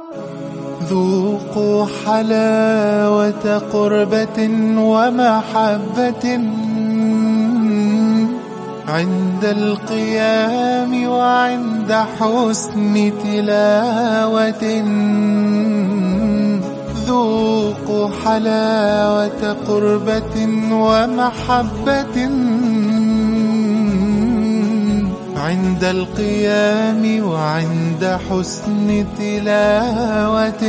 ذوقوا حلاوة قربة ومحبة عند القيام وعند حسن تلاوة ذوقوا حلاوة قربة ومحبة عند القيام وعند حسن تلاوة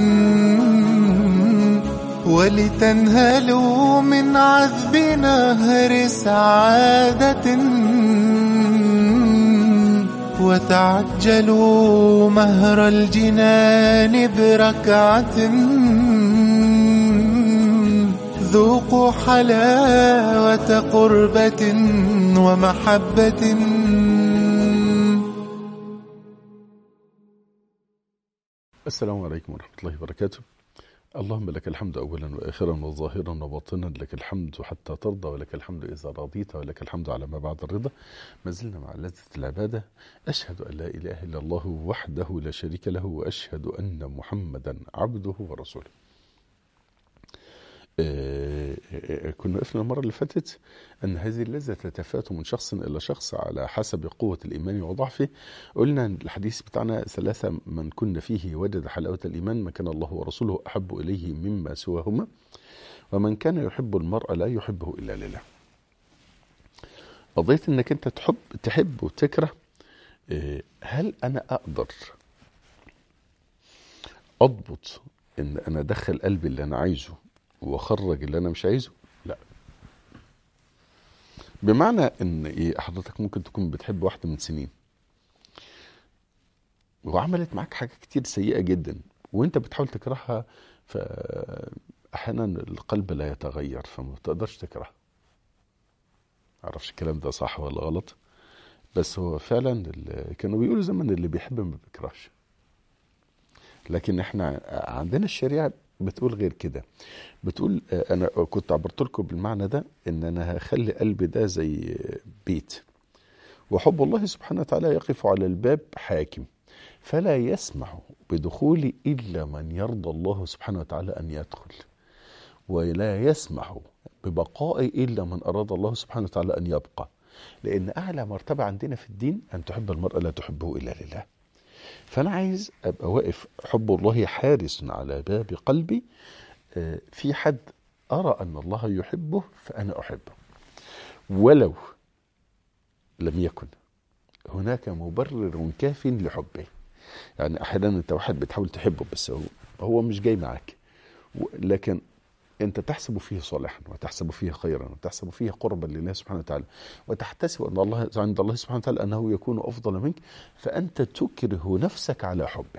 ولتنهلوا من عذب نهر سعادة وتعجلوا مهر الجنان بركعة ذوقوا حلاوة قربة ومحبة السلام عليكم ورحمة الله وبركاته اللهم لك الحمد أولا وآخرا وظاهرا وباطنا لك الحمد حتى ترضى ولك الحمد إذا رضيت ولك الحمد على ما بعد الرضا ما زلنا مع لذة العبادة أشهد أن لا إله إلا الله وحده لا شريك له وأشهد أن محمدا عبده ورسوله آه، آه، كنا وقفنا المرة اللي فاتت أن هذه اللذة تتفاوت من شخص إلى شخص على حسب قوة الإيمان وضعفه قلنا أن الحديث بتاعنا ثلاثة من كن فيه وجد حلاوة الإيمان ما كان الله ورسوله أحب إليه مما سواهما ومن كان يحب المرء لا يحبه إلا لله قضية أنك أنت تحب تحب وتكره آه، هل أنا أقدر أضبط أن أنا أدخل قلبي اللي أنا عايزه واخرج اللي انا مش عايزه لا بمعنى ان ايه حضرتك ممكن تكون بتحب واحده من سنين وعملت معاك حاجات كتير سيئه جدا وانت بتحاول تكرهها فاحيانا القلب لا يتغير فما بتقدرش تكرهها معرفش الكلام ده صح ولا غلط بس هو فعلا ال- كانوا بيقولوا زمان اللي بيحب ما بيكرهش لكن احنا عندنا الشريعه بتقول غير كده بتقول آه، انا كنت عبرت لكم بالمعنى ده ان انا هخلي قلبي ده زي بيت وحب الله سبحانه وتعالى يقف على الباب حاكم فلا يسمح بدخولي الا من يرضى الله سبحانه وتعالى ان يدخل ولا يسمح ببقائي الا من اراد الله سبحانه وتعالى ان يبقى لان اعلى مرتبه عندنا في الدين ان تحب المرء لا تحبه الا لله فانا عايز ابقى واقف حب الله حارس على باب قلبي آه، في حد ارى ان الله يحبه فانا احبه ولو لم يكن هناك مبرر كاف لحبه يعني احيانا انت واحد بتحاول تحبه بس هو هو مش جاي معاك و- لكن انت تحسب فيه صالحا وتحسب فيه خيرا وتحسب فيه قربا لله سبحانه وتعالى وتحتسب ان الله عند الله سبحانه وتعالى انه يكون افضل منك فانت تكره نفسك على حبه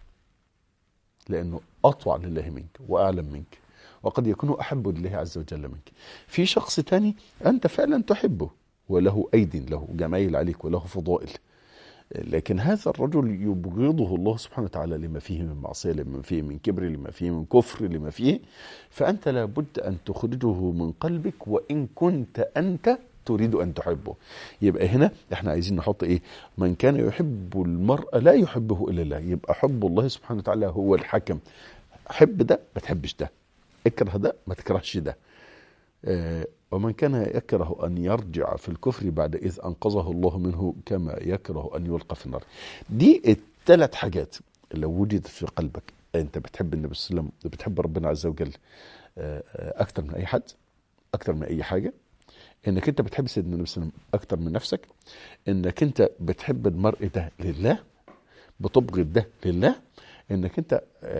لانه اطوع لله منك واعلم منك وقد يكون احب لله عز وجل منك في شخص تاني انت فعلا تحبه وله ايد له جمايل عليك وله فضائل لكن هذا الرجل يبغضه الله سبحانه وتعالى لما فيه من معصية لما فيه من كبر لما فيه من كفر لما فيه فأنت لابد أن تخرجه من قلبك وإن كنت أنت تريد أن تحبه يبقى هنا احنا عايزين نحط ايه من كان يحب المرء لا يحبه إلا الله يبقى حب الله سبحانه وتعالى هو الحكم حب ده ما تحبش ده اكره ده ما تكرهش ده آه، ومن كان يكره أن يرجع في الكفر بعد إذ أنقذه الله منه كما يكره أن يلقى في النار دي الثلاث حاجات لو وجدت في قلبك أنت بتحب النبي صلى الله عليه وسلم بتحب ربنا عز وجل آه، آه، أكتر من أي حد أكتر من أي حاجة انك انت بتحب سيدنا النبي صلى الله عليه وسلم اكتر من نفسك انك انت بتحب المرء ده لله بتبغض ده لله انك انت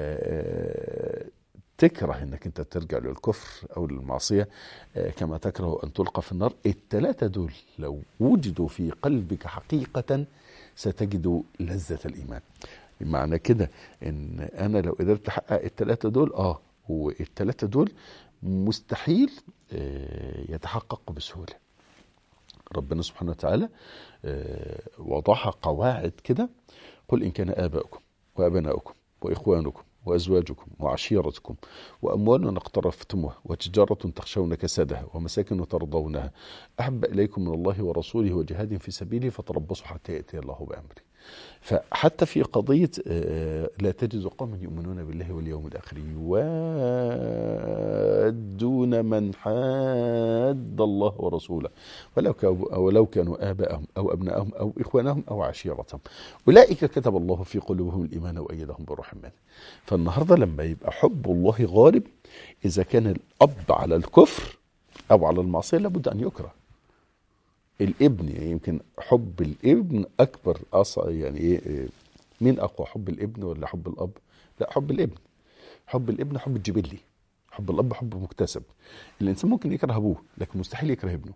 آه، تكره انك انت ترجع للكفر او للمعصيه آه، كما تكره ان تلقى في النار الثلاثه دول لو وجدوا في قلبك حقيقه ستجد لذه الايمان معنى كده ان انا لو قدرت احقق الثلاثه دول اه والثلاثه دول مستحيل آه، يتحققوا بسهوله ربنا سبحانه وتعالى آه، وضعها قواعد كده قل إن كان آباؤكم وأبناؤكم وإخوانكم وأزواجكم وعشيرتكم وأموال اقترفتموها وتجارة تخشون كسادها ومساكن ترضونها أحب إليكم من الله ورسوله وجهاد في سبيله فتربصوا حتى يأتي الله بأمره فحتى في قضية آه، لا تجد قوما يؤمنون بالله واليوم الآخر يوادون من حاد الله ورسوله ولو كانوا, ولو كانوا آباءهم أو أبناءهم أو إخوانهم أو عشيرتهم أولئك كتب الله في قلوبهم الإيمان وأيدهم بروح منه فالنهاردة لما يبقى حب الله غالب إذا كان الأب على الكفر أو على المعصية لابد أن يكره الابن يعني يمكن حب الابن اكبر اصلا يعني ايه إيه، مين اقوى حب الابن ولا حب الاب لا حب الابن حب الابن حب الجبلي حب الاب حب مكتسب الانسان ممكن يكره ابوه لكن مستحيل يكره ابنه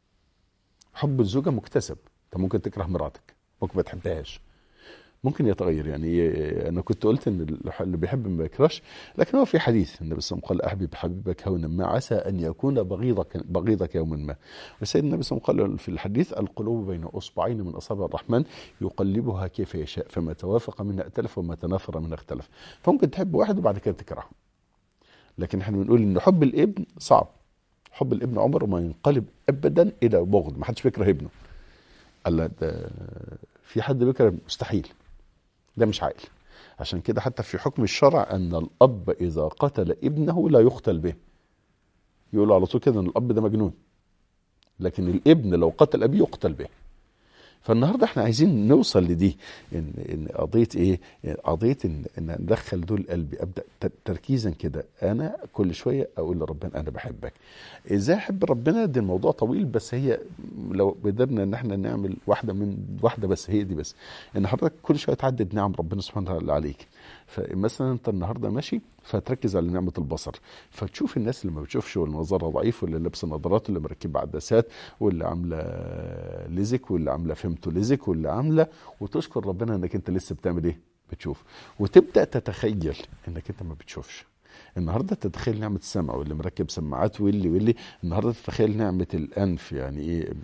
حب الزوجه مكتسب انت ممكن تكره مراتك ممكن ما تحبهاش ممكن يتغير يعني انا كنت قلت ان اللي بيحب ما يكرهش لكن هو في حديث النبي صلى الله عليه وسلم قال احبب حبيبك هونا ما عسى ان يكون بغيضك بغيضك يوما ما وسيدنا النبي صلى الله عليه وسلم قال في الحديث القلوب بين اصبعين من اصابع الرحمن يقلبها كيف يشاء فما توافق منها ائتلف وما تنافر منها اختلف فممكن تحب واحد وبعد كده تكرهه لكن احنا بنقول ان حب الابن صعب حب الابن عمره ما ينقلب ابدا الى بغض ما حدش بيكره ابنه قال ده في حد بيكره مستحيل ده مش عاقل عشان كده حتى في حكم الشرع ان الاب اذا قتل ابنه لا يقتل به يقولوا على طول كده ان الاب ده مجنون لكن الابن لو قتل ابيه يقتل به فالنهارده احنا عايزين نوصل لدي ان ان قضيه ايه؟ قضيه ان ان ندخل دول قلبي ابدا تركيزا كده انا كل شويه اقول لربنا انا بحبك. ازاي احب ربنا؟ ده الموضوع طويل بس هي لو قدرنا ان احنا نعمل واحده من واحده بس هي دي بس ان حضرتك كل شويه تعدد نعم ربنا سبحانه وتعالى عليك. فمثلا انت النهارده ماشي فتركز على نعمه البصر فتشوف الناس اللي ما بتشوفش واللي نظرها ضعيف واللي لابسه نظارات واللي مركبه عدسات واللي عامله ليزك واللي عامله فيمتو ليزك واللي عامله وتشكر ربنا انك انت لسه بتعمل ايه؟ بتشوف وتبدا تتخيل انك انت ما بتشوفش النهارده تتخيل نعمه السمع واللي مركب سماعات واللي واللي النهارده تتخيل نعمه الانف يعني ايه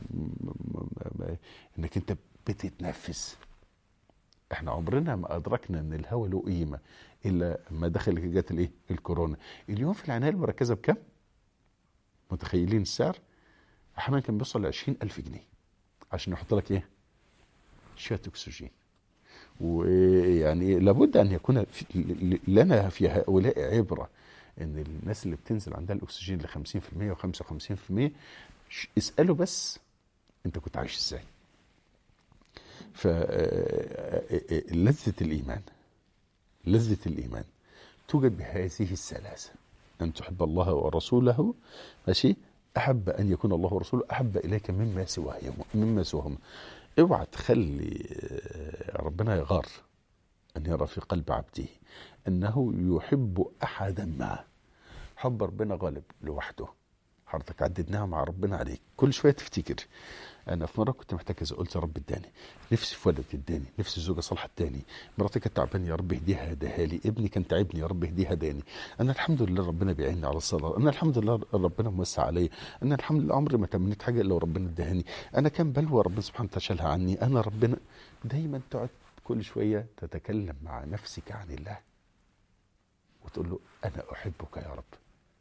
انك انت بتتنفس احنا عمرنا ما ادركنا ان الهواء له قيمه الا ما دخل جت الايه الكورونا اليوم في العنايه المركزه بكام متخيلين السعر احيانا كان بيوصل ل 20000 جنيه عشان يحط لك ايه شويه اكسجين ويعني لابد ان يكون في لنا في هؤلاء عبره ان الناس اللي بتنزل عندها الاكسجين ل 50% و55% اساله بس انت كنت عايش ازاي فلذة الإيمان لذة الإيمان توجد بهذه الثلاثة أن تحب الله ورسوله ماشي أحب أن يكون الله ورسوله أحب إليك مما سواه مما سواهما اوعى تخلي ربنا يغار أن يرى في قلب عبده أنه يحب أحدا معه حب ربنا غالب لوحده حضرتك عددناها مع ربنا عليك كل شويه تفتكر انا في مره كنت محتاج كذا قلت يا رب اداني نفسي في ولد اداني نفسي زوجه صالحه اداني مراتي كانت تعبانه يا رب اهديها هداها لي ابني كان تعبني يا رب اهديه هداني انا الحمد لله ربنا بيعيني على الصلاه انا الحمد لله ربنا موسع عليا انا الحمد لله عمري ما تمنيت حاجه الا وربنا ادهاني انا كان بلوى ربنا سبحانه وتعالى شالها عني انا ربنا دايما تقعد كل شويه تتكلم مع نفسك عن الله وتقول له انا احبك يا رب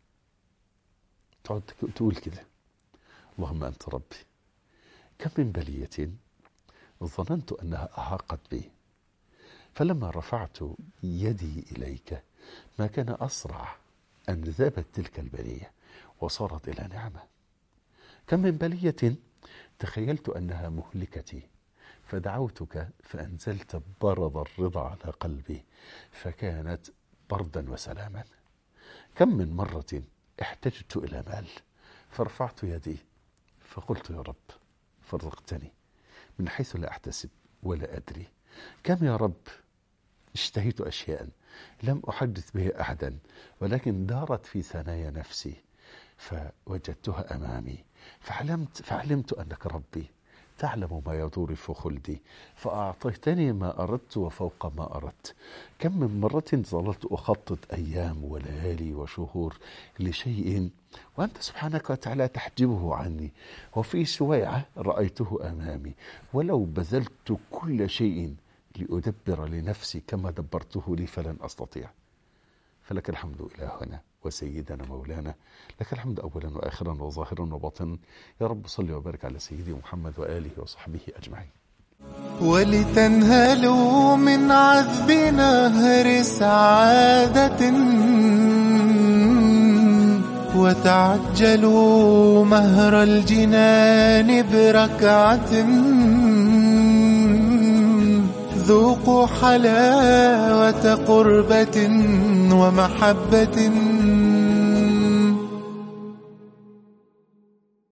تقعد تقول كده اللهم انت ربي كم من بلية ظننت أنها أحاقت بي فلما رفعت يدي إليك ما كان أسرع أن ذابت تلك البلية وصارت إلى نعمة كم من بلية تخيلت أنها مهلكتي فدعوتك فأنزلت برد الرضا على قلبي فكانت بردا وسلاما كم من مرة احتجت إلى مال فرفعت يدي فقلت يا رب فرقتني من حيث لا احتسب ولا ادري كم يا رب اشتهيت اشياء لم احدث به احدا ولكن دارت في ثنايا نفسي فوجدتها امامي فعلمت فعلمت انك ربي تعلم ما يدور في خلدي فأعطيتني ما أردت وفوق ما أردت كم من مرة ظللت أخطط أيام وليالي وشهور لشيء وأنت سبحانك وتعالى تحجبه عني وفي سويعة رأيته أمامي ولو بذلت كل شيء لأدبر لنفسي كما دبرته لي فلن أستطيع فلك الحمد إلى هنا وسيدنا مولانا لك الحمد أولا وآخرا وظاهرا وباطنا يا رب صل وبارك على سيدي محمد وآله وصحبه أجمعين ولتنهلوا من عذب نهر سعادة وتعجلوا مهر الجنان بركعة ذوقوا حلاوة قربة ومحبة